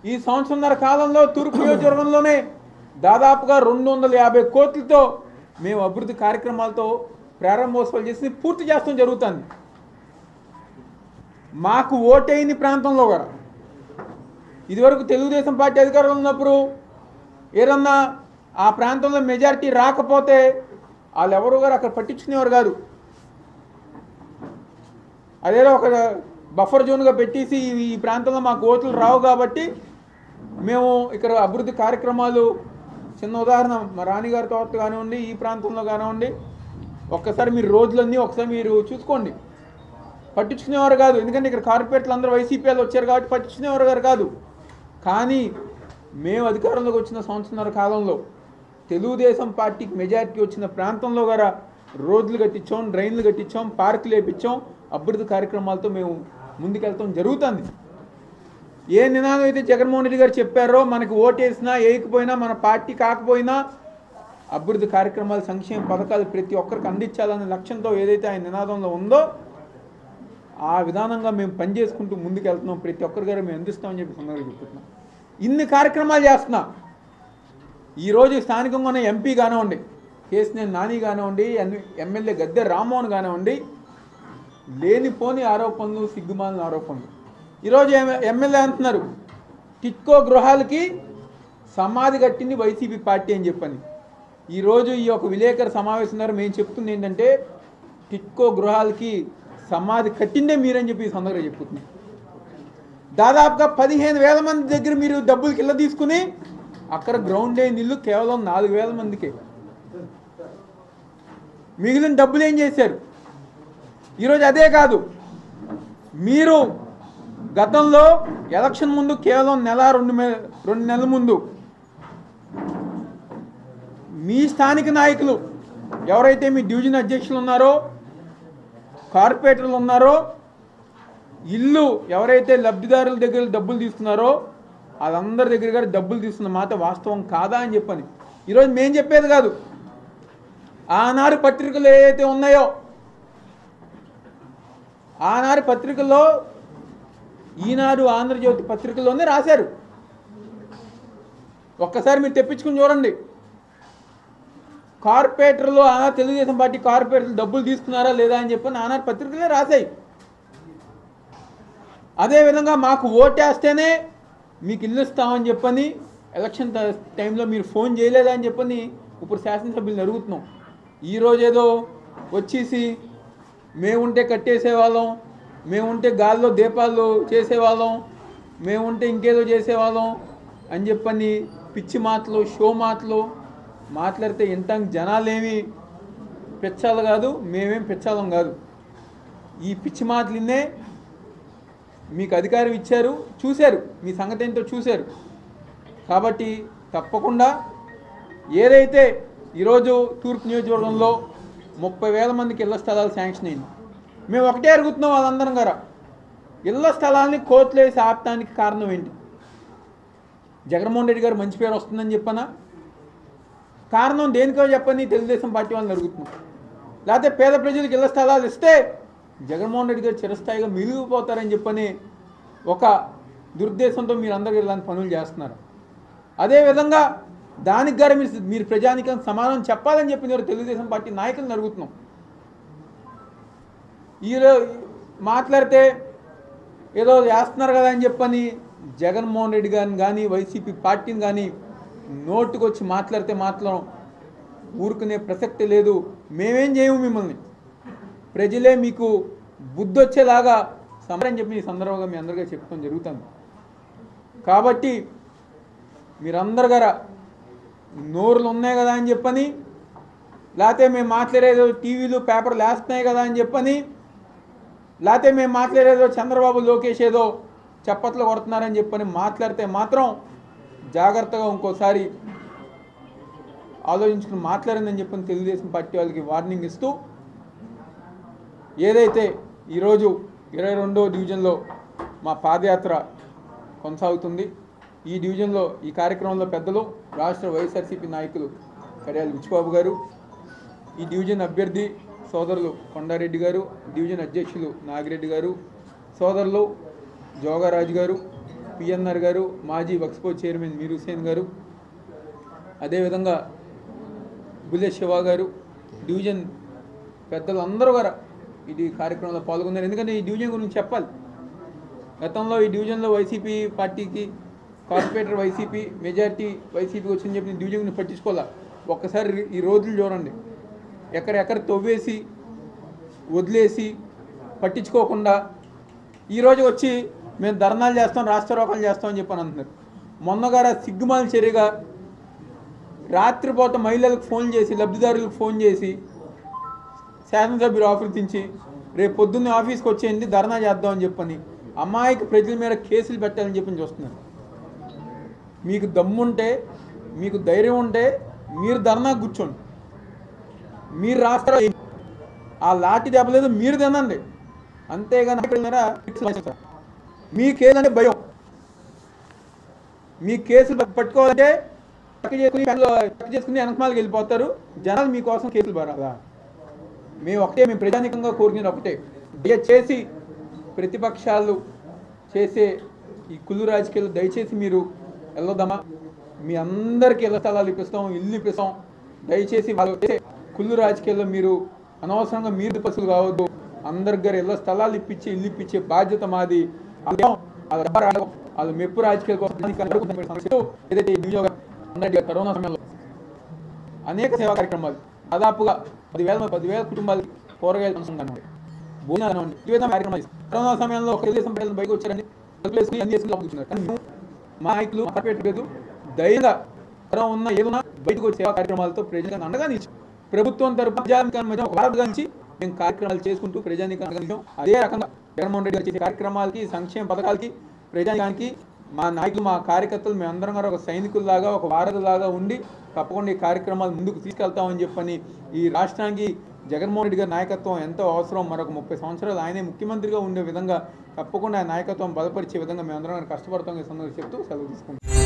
ఈ సంవత్సరంన్నర కాలంలో తూర్పు నియోజకవర్గంలోనే దాదాపుగా రెండు వందల యాభై కోట్లతో మేము అభివృద్ధి కార్యక్రమాలతో ప్రారంభోత్సవాలు చేసి పూర్తి చేస్తాం జరుగుతుంది మాకు ఓటైన ప్రాంతంలో కూడా ఇదివరకు తెలుగుదేశం పార్టీ అధికారంలో ఉన్నప్పుడు ఏదన్నా ఆ ప్రాంతంలో మెజారిటీ రాకపోతే వాళ్ళు ఎవరు గారు అక్కడ పట్టించుకునేవారు కాదు అదేదో ఒక బఫర్ జోన్గా పెట్టేసి ఈ- ఈ ప్రాంతంలో మాకు ఓట్లు రావు కాబట్టి మేము ఇక్కడ అభివృద్ధి కార్యక్రమాలు చిన్న ఉదాహరణ మా రాణిగారి తోట కానివ్వండి ఈ ప్రాంతంలో కానివ్వండి ఒక్కసారి మీరు రోజులన్నీ ఒకసారి మీరు చూసుకోండి పట్టించుకునేవారు కాదు ఎందుకంటే ఇక్కడ కార్పొరేట్లు అందరూ వైసీపీ వాళ్ళు వచ్చారు కాబట్టి పట్టించుకునేవారు గారు కాదు కానీ మేము అధికారంలోకి వచ్చిన సంవత్సరాల కాలంలో తెలుగుదేశం పార్టీకి మెజారిటీ వచ్చిన ప్రాంతంలో గారా రోడ్లు కట్టించాం డ్రైన్లు కట్టించాం పార్కులు వేపించాం అభివృద్ధి కార్యక్రమాలతో మేము ముందుకెళ్తాం జరుగుతుంది ఏ నినాదం అయితే జగన్మోహన్ రెడ్డి గారు చెప్పారో మనకి ఓటేసినా వేయకపోయినా మన పార్టీ కాకపోయినా అభివృద్ధి కార్యక్రమాలు సంక్షేమ పథకాలు ప్రతి ఒక్కరికి అందించాలనే లక్ష్యంతో ఏదైతే ఆయన నినాదంలో ఉందో ఆ విధానంగా మేము పనిచేసుకుంటూ ముందుకు వెళ్తున్నాం ప్రతి ఒక్కరి గారు మేము అందిస్తామని చెప్పి సందర్భంగా చెప్తున్నాం ఇన్ని కార్యక్రమాలు చేస్తున్నా ఈరోజు స్థానికంగా ఉన్న ఎంపీ కానివ్వండి కేసినేని నాని కానివ్వండి ఎన్- ఎమ్మెల్యే గద్దె రామ్మోహన్ కానివ్వండి లేనిపోని ఆరోపణలు సిగ్గుమాలిన ఆరోపణలు ఈరోజు ఎమ్- ఎమ్మెల్యే అంటున్నారు టిక్కో గృహాలకి సమాధి కట్టింది వైసీపీ పార్టీ అని చెప్పని ఈరోజు ఈ యొక్క విలేకరు సమావేశం ద్వారా మేము చెప్తుంది ఏంటంటే టిక్కో గృహాలకి సమాధి కట్టిందే మీరని చెప్పి ఈ సందర్భంగా చెప్పుతున్నాం దాదాపుగా పదిహేను వేల మంది దగ్గర మీరు డబ్బులు కింద తీసుకుని అక్కడ గ్రౌండ్ అయిన ఇల్లు కేవలం నాలుగు వేల మందికే మిగిలిన డబ్బులు ఏం చేశారు ఈరోజు అదే కాదు మీరు గతంలో ఎలక్షన్ ముందు కేవలం నెల రెండు మే- రెండు నెలల ముందు మీ స్థానిక నాయకులు ఎవరైతే మీ డివిజన్ అధ్యక్షులు ఉన్నారో కార్పొరేటర్లు ఉన్నారో ఇల్లు ఎవరైతే లబ్ధిదారుల దగ్గర డబ్బులు తీసుకున్నారో వాళ్ళందరి దగ్గర కూడా డబ్బులు తీసుకున్న మాట వాస్తవం కాదా అని చెప్పని ఈరోజు మేం చెప్పేది కాదు ఆనాడు పత్రికలు ఏవైతే ఉన్నాయో ఆనాడు పత్రికల్లో ఈనాడు ఆంధ్రజ్యోతి పత్రికల్లోనే రాశారు ఒక్కసారి మీరు తెప్పించుకుని చూడండి కార్పొరేటర్లు ఆనాడు తెలుగుదేశం పార్టీ కార్పొరేటర్లు డబ్బులు తీసుకున్నారా లేదా అని చెప్పి ఆనాడు పత్రికలే రాశాయి అదేవిధంగా మాకు ఓటేస్తేనే మీకు ఇల్లు ఇస్తామని చెప్పని ఎలక్షన్ ట- టైంలో మీరు ఫోన్ చేయలేదా అని చెప్పని ఇప్పుడు శాసనసభ్యులను అడుగుతున్నాం ఈరోజు ఏదో వచ్చేసి మేముంటే కట్టేసేవాళ్ళం మేముంటే గాల్లో దీపాలు చేసేవాళ్ళం మేముంటే ఇంకేదో చేసేవాళ్ళం అని చెప్పని పిచ్చి మాటలు షో మాటలు మాట్లాడితే ఇంటానికి జనాలేమి పిచ్చాలు కాదు మేమేం పిచ్చాలం కాదు ఈ పిచ్చి మాటలు ఇన్నే మీకు అధికారం ఇచ్చారు చూశారు మీ సంగతి ఏంటో చూశారు కాబట్టి తప్పకుండా ఏదైతే ఈరోజు తూర్పు నియోజకవర్గంలో ముప్పై వేల మందికి ఇళ్ల స్థలాలు శాంక్షన్ అయింది మేము ఒకటే అడుగుతున్నాం వాళ్ళందరం గారా ఇళ్ల స్థలాల్ని కోర్టులో వేసి ఆపటానికి కారణం ఏంటి జగన్మోహన్ రెడ్డి గారు మంచి పేరు వస్తుందని చెప్పనా కారణం దేనికో చెప్పని తెలుగుదేశం పార్టీ వాళ్ళని అడుగుతున్నాం లేకపోతే పేద ప్రజలకు ఇళ్ల స్థలాలు ఇస్తే జగన్మోహన్ రెడ్డి గారు చిరస్థాయిగా మిగిలిపోతారని చెప్పని ఒక దురుద్దేశంతో మీరు అందరూ ఇలాంటి పనులు చేస్తున్నారు అదేవిధంగా దానికి గారు మీరు మీరు ప్రజానికం సమాధానం చెప్పాలని చెప్పి నేను తెలుగుదేశం పార్టీ నాయకులను అడుగుతున్నాం ఈరో మాట్లాడితే ఏదో చేస్తున్నారు కదా అని చెప్పని జగన్మోహన్ రెడ్డి గారిని కానీ వైసీపీ పార్టీని కానీ నోటుకు వచ్చి మాట్లాడితే మాత్రం ఊరుకునే ప్రసక్తి లేదు మేమేం చేయము మిమ్మల్ని ప్రజలే మీకు బుద్ధి వచ్చేలాగా సమరం చెప్పి ఈ సందర్భంగా మీ అందరికీ చెప్తాం జరుగుతుంది కాబట్టి మీరందరు గారా నోరులు ఉన్నాయి కదా అని చెప్పని లేకపోతే మేము మాట్లాడేదో టీవీలు పేపర్లు వేస్తున్నాయి కదా అని చెప్పని లేకపోతే మేము మాట్లాడేదో చంద్రబాబు లోకేష్ ఏదో చప్పట్లు కొడుతున్నారని చెప్పని మాట్లాడితే మాత్రం జాగ్రత్తగా ఇంకోసారి ఆలోచించుకుని మాట్లాడిందని చెప్పని తెలుగుదేశం పార్టీ వాళ్ళకి వార్నింగ్ ఇస్తూ ఏదైతే ఈరోజు ఇరవై రెండో డివిజన్లో మా పాదయాత్ర కొనసాగుతుంది ఈ డివిజన్లో ఈ కార్యక్రమంలో పెద్దలు రాష్ట్ర వైఎస్ఆర్సీపీ నాయకులు కడియాల విచ్చిబాబు గారు ఈ డివిజన్ అభ్యర్థి సోదరులు కొండారెడ్డి గారు డివిజన్ అధ్యక్షులు నాగిరెడ్డి గారు సోదరులు జోగారాజు గారు పిఎన్ఆర్ గారు మాజీ వక్స్పో చైర్మన్ మీర్ హుసేన్ గారు అదేవిధంగా బుల్లె శివ గారు డివిజన్ పెద్దలు అందరూ కూడా ఇది కార్యక్రమంలో పాల్గొన్నారు ఎందుకంటే ఈ డివిజన్ గురించి చెప్పాలి గతంలో ఈ డివిజన్లో వైసీపీ పార్టీకి కార్పొరేటర్ వైసీపీ మెజార్టీ వైసీపీ వచ్చిందని చెప్పి డివిజన్ గురించి పట్టించుకోవాలా ఒక్కసారి ఈ రోజులు చూడండి ఎక్కడెక్కడ తవ్వేసి వదిలేసి పట్టించుకోకుండా ఈరోజు వచ్చి మేము ధర్నాలు చేస్తాం రాష్ట్రోకాలు చేస్తాం అని చెప్పని అంటున్నారు మొన్నగార సిగ్గుమాల చర్యగా రాత్రిపూట మహిళలకు ఫోన్ చేసి లబ్ధిదారులకు ఫోన్ చేసి శాసనసభ్యులు ఆఫీసించి రేపు పొద్దున్నే ఆఫీస్కి వచ్చేయండి ధర్నా చేద్దామని చెప్పని అమాయక ప్రజల మీద కేసులు పెట్టాలని చెప్పని చూస్తున్నారు మీకు దమ్ముంటే మీకు ధైర్యం ఉంటే మీరు ధర్నా కూర్చోండి మీరు రాష్ట్ర ఆ లాఠీ దెబ్బలేదు మీరు తినండి అంతేగాని అక్కడ ఉన్నారా, మీ కేసు అంటే భయం మీ కేసులు పట్- పట్టుకోవాలంటే పక్క చేసుకుని పెన్లో పక్క చేసుకుని వెనకమాలకి వెళ్ళిపోతారు జనాలు మీకోసం కేసులు పడాలా మేము ఒకటే మేము ప్రజానికంగా కోరుకునేది ఒకటే దయచేసి ప్రతిపక్షాలు చేసే ఈ కుళ్ళు రాజకీయాలు దయచేసి మీరు వెళ్ళొద్దామా మీ అందరికీ ఇళ్ల స్థలాలు ఇప్పిస్తాం ఇల్లు ఇప్పిస్తాం దయచేసి వాళ్ళు చేసే కుళ్ళు రాజకీయాల్లో మీరు అనవసరంగా మీరు పసులు కావద్దు అందరి దగ్గర ఇళ్ల స్థలాలు ఇప్పించి ఇల్లు ఇప్పించే బాధ్యత మాది వాళ్ళేమో వాళ్ళ డబ్బా రాయడం, వాళ్ళ మెప్పు రాజకీయాల కోసం దానికి అడుగుతున్న సమస్యలు ఏదైతే ఈ నియోజక ఉన్నట్టుగా కరోనా సమయంలో అనేక సేవా కార్యక్రమాలు దాదాపుగా పదివేల మంది పదివేల కుటుంబాలకి కూరగాయలు పంచుతున్నాయి భోజనాలు అనండి ఈ విధంగా కార్యక్రమాలు చేస్తాం. కరోనా సమయంలో ఒక తెలుగుదేశం ప్రజలు బయటకు వచ్చారని తలుపులు వేసుకుని అన్ని వేసుకుని లోపలికి కూర్చున్నారు. కానీ మేము, మా నాయకులు మా కార్పొరేట్ లేదు ధైర్యంగా కరోనా ఉన్న ఏదైనా బయటకు వచ్చే సేవా కార్యక్రమాలతో ప్రజలకు అండగా నిలిచి ప్రభుత్వం తరపు ప్రజానికాన్ని మధ్య ఒక వారధిగా నుంచి మేము కార్యక్రమాలు చేసుకుంటూ ప్రజానికాన్ని అండగా నిలిచాం. అదే రకంగా జగన్మోహన్ రెడ్డి గారు చేసే కార్యక్రమాలకి సంక్షేమ పథకాలకి ప్రజానికానికి మా నాయకులు మా కార్యకర్తలు మేమందరం కూడా ఒక సైనికుల్లాగా ఒక వారధిలాగా ఉండి తప్పకుండా ఈ కార్యక్రమాలు ముందుకు తీసుకెళ్తామని చెప్పని ఈ రాష్ట్రానికి జగన్మోహన్ రెడ్డి గారి నాయకత్వం ఎంతో అవసరం మరొక ముప్పై సంవత్సరాలు ఆయనే ముఖ్యమంత్రిగా ఉండే విధంగా తప్పకుండా ఆయన నాయకత్వం బలపరిచే విధంగా మేమందరం కష్టపడతాం ఈ సందర్భంగా చెప్తూ సెలవు తీసుకుంటాం